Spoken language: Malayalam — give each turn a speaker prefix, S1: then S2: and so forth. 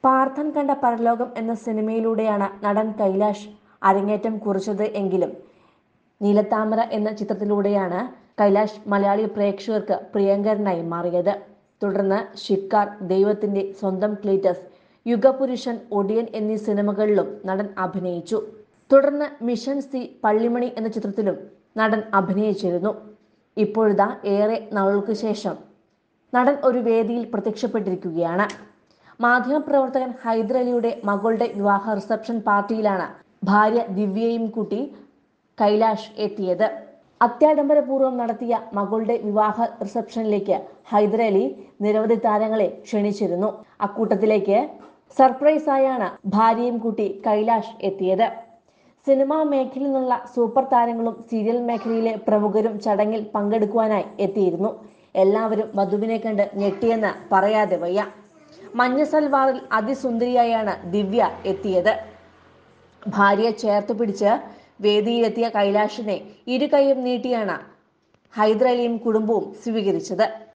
S1: പാർത്ഥൻ കണ്ട പരലോകം എന്ന സിനിമയിലൂടെയാണ് നടൻ കൈലാഷ് അരങ്ങേറ്റം കുറിച്ചത് എങ്കിലും നീലത്താമര എന്ന ചിത്രത്തിലൂടെയാണ് കൈലാഷ് മലയാളി പ്രേക്ഷകർക്ക് പ്രിയങ്കരനായി മാറിയത് തുടർന്ന് ഷിക്കാർ ദൈവത്തിന്റെ സ്വന്തം ക്ലീറ്റസ് യുഗപുരുഷൻ ഒടിയൻ എന്നീ സിനിമകളിലും നടൻ അഭിനയിച്ചു തുടർന്ന് മിഷൻ സി പള്ളിമണി എന്ന ചിത്രത്തിലും നടൻ അഭിനയിച്ചിരുന്നു ഇപ്പോഴിതാ ഏറെ നാളുകൾക്ക് ശേഷം നടൻ ഒരു വേദിയിൽ പ്രത്യക്ഷപ്പെട്ടിരിക്കുകയാണ് മാധ്യമപ്രവർത്തകൻ ഹൈദരലിയുടെ മകളുടെ വിവാഹ റിസപ്ഷൻ പാർട്ടിയിലാണ് ഭാര്യ ദിവ്യയും കൂട്ടി കൈലാഷ് എത്തിയത് അത്യാഡംബരപൂർവ്വം നടത്തിയ മകളുടെ വിവാഹ റിസപ്ഷനിലേക്ക് ഹൈദരലി നിരവധി താരങ്ങളെ ക്ഷണിച്ചിരുന്നു അക്കൂട്ടത്തിലേക്ക് സർപ്രൈസായാണ് ഭാര്യയും കൂട്ടി കൈലാഷ് എത്തിയത് സിനിമാ മേഖലയിൽ നിന്നുള്ള സൂപ്പർ താരങ്ങളും സീരിയൽ മേഖലയിലെ പ്രമുഖരും ചടങ്ങിൽ പങ്കെടുക്കുവാനായി എത്തിയിരുന്നു എല്ലാവരും വധുവിനെ കണ്ട് ഞെട്ടിയെന്ന് പറയാതെ വയ്യ മഞ്ഞ സൽവാറിൽ അതിസുന്ദരിയായാണ് ദിവ്യ എത്തിയത് ഭാര്യയെ ചേർത്ത് പിടിച്ച് വേദിയിലെത്തിയ കൈലാഷിനെ ഇരു കൈയും നീട്ടിയാണ് ഹൈദരലിയും കുടുംബവും സ്വീകരിച്ചത്